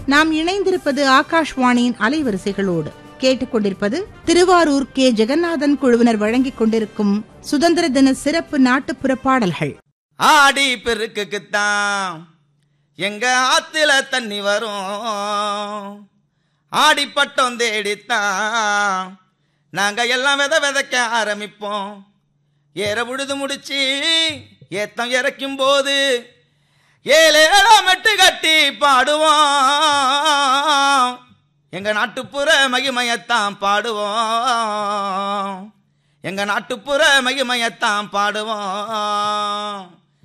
நாம் இணைந்திருப்பது ஆகாஷ்வாணியின் அலைவரிசைகளோடு கேட்டுக்கொண்டிருப்பது திருவாரூர் கே ஜெகநாதன் குழுவினர் வழங்கிக் கொண்டிருக்கும் சுதந்திர தின சிறப்பு நாட்டுப்புற பாடல்கள் ஆடி பெருக்குக்குத்தான் எங்க ஆத்துல தண்ணி வரும் ஆடி பட்டம் தேடித்தான் நாங்க எல்லாம் வித விதைக்க ஆரம்பிப்போம் ஏற உழுது முடிச்சு ஏத்தம் இறக்கும் போது ஏழேழா மெட்டு கட்டி பாடுவோம் எங்க நாட்டுப்புற மகிமையத்தான் பாடுவோம் எங்க நாட்டுப்புற மகிமையத்தான் பாடுவோம்